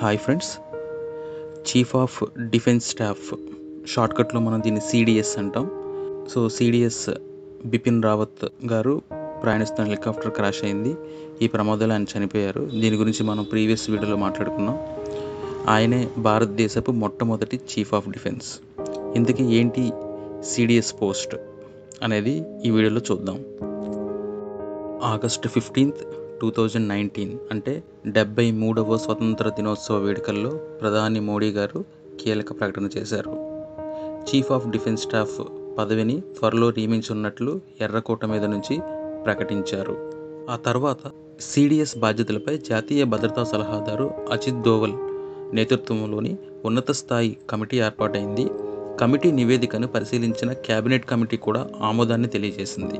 hi friends chief of defence staff షార్ట్కట్లో మనం దీన్ని సిడిఎస్ అంటాం సో సిడిఎస్ బిపిన్ రావత్ గారు ప్రయాణిస్తున్న హెలికాప్టర్ క్రాష్ అయింది ఈ ప్రమాదంలో ఆయన చనిపోయారు దీని గురించి మనం ప్రీవియస్ వీడియోలో మాట్లాడుకున్నాం ఆయనే భారతదేశపు మొట్టమొదటి చీఫ్ ఆఫ్ డిఫెన్స్ ఇంతకీ ఏంటి సిడిఎస్ పోస్ట్ అనేది ఈ వీడియోలో చూద్దాం August fifteenth two thousand nineteen అంటే డెబ్బై మూడవ స్వతంత్ర దినోత్సవ వేడుకల్లో ప్రధాని మోడీ గారు కీలక ప్రకటన చేశారు చీఫ్ ఆఫ్ డిఫెన్స్ స్టాఫ్ పదవిని త్వరలో నియమించున్నట్లు ఎర్రకోట మీద నుంచి ప్రకటించారు ఆ తర్వాత సిడిఎస్ బాధ్యతలపై జాతీయ భద్రతా సలహాదారు అజిత్ దోవల్ నేతృత్వంలోని ఉన్నత స్థాయి కమిటీ ఏర్పాటైంది కమిటీ నివేదికను పరిశీలించిన కేబినెట్ కమిటీ కూడా ఆమోదాన్ని తెలియజేసింది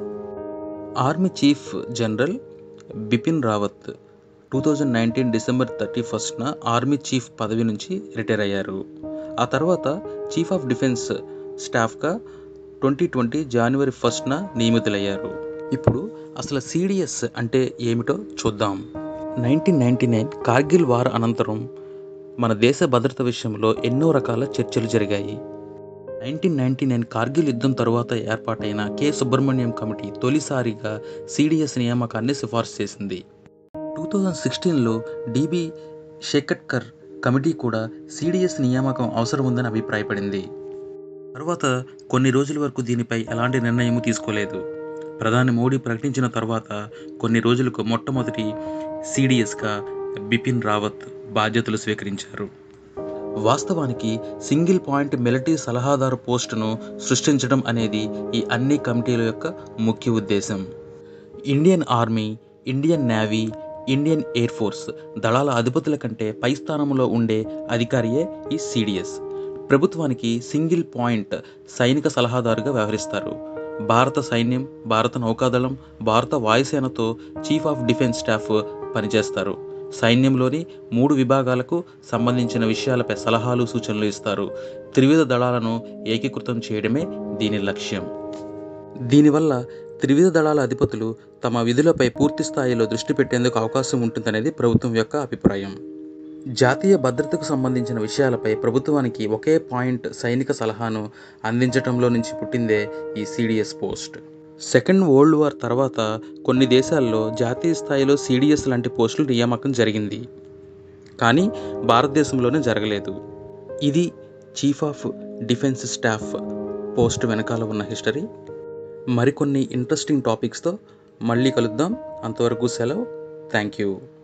army chief general Bipin Rawat two thousand nineteen December thirty ఫస్ట్న ఆర్మీ చీఫ్ పదవి నుంచి రిటైర్ అయ్యారు ఆ తర్వాత చీఫ్ ఆఫ్ డిఫెన్స్ స్టాఫ్గా ట్వంటీ ట్వంటీ జనవరి ఫస్ట్న నియమితులయ్యారు ఇప్పుడు అసలు సిడిఎస్ అంటే ఏమిటో చూద్దాం nineteen ninety nine Kargil war అనంతరం మన దేశ భద్రత విషయంలో ఎన్నో రకాల చర్చలు జరిగాయి నైన్టీన్ నైన్టీ నైన్ కార్గిల్ యుద్ధం తరువాత ఏర్పాటైన కె సుబ్రహ్మణ్యం కమిటీ తొలిసారిగా సిడిఎస్ నియామకాన్ని సిఫార్సు చేసింది టూ థౌజండ్ సిక్స్టీన్లో డిబి షేకట్కర్ కమిటీ కూడా సిడిఎస్ నియామకం అవసరం ఉందని అభిప్రాయపడింది తర్వాత కొన్ని రోజుల వరకు దీనిపై ఎలాంటి నిర్ణయం తీసుకోలేదు ప్రధాని మోడీ ప్రకటించిన తర్వాత కొన్ని రోజులకు మొట్టమొదటి సిడిఎస్గా బిపిన్ రావత్ బాధ్యతలు స్వీకరించారు వాస్తవానికి సింగిల్ పాయింట్ మిలిటరీ సలహాదారు పోస్టును సృష్టించడం అనేది ఈ అన్ని కమిటీల యొక్క ముఖ్య ఉద్దేశం Indian army Indian navy Indian air force దళాల అధిపతుల కంటే పై స్థానంలో ఉండే అధికారియే ఈ సిడిఎస్ ప్రభుత్వానికి సింగిల్ పాయింట్ సైనిక సలహాదారుగా వ్యవహరిస్తారు భారత సైన్యం భారత నౌకాదళం భారత వాయుసేనతో చీఫ్ ఆఫ్ డిఫెన్స్ స్టాఫ్ పనిచేస్తారు సైన్యంలోని మూడు విభాగాలకు సంబంధించిన విషయాలపై సలహాలు సూచనలు ఇస్తారు త్రివిధ దళాలను ఏకీకృతం చేయడమే దీని లక్ష్యం దీనివల్ల త్రివిధ దళాల అధిపతులు తమ విధులపై పూర్తి స్థాయిలో దృష్టి పెట్టేందుకు అవకాశం ఉంటుందనేది ప్రభుత్వం యొక్క అభిప్రాయం జాతీయ భద్రతకు సంబంధించిన విషయాలపై ప్రభుత్వానికి ఒకే పాయింట్ సైనిక సలహాను అందించడంలో నుంచి పుట్టిందే ఈ CDS post second world war తర్వాత కొన్ని దేశాల్లో జాతీయ స్థాయిలో సిడిఎస్ లాంటి పోస్టులు నియామకం జరిగింది కానీ భారతదేశంలోనే జరగలేదు ఇది chief of defence staff post వెనకాల ఉన్న హిస్టరీ మరికొన్ని ఇంట్రెస్టింగ్ టాపిక్స్తో మళ్ళీ కలుద్దాం అంతవరకు సెలవు థ్యాంక్ యూ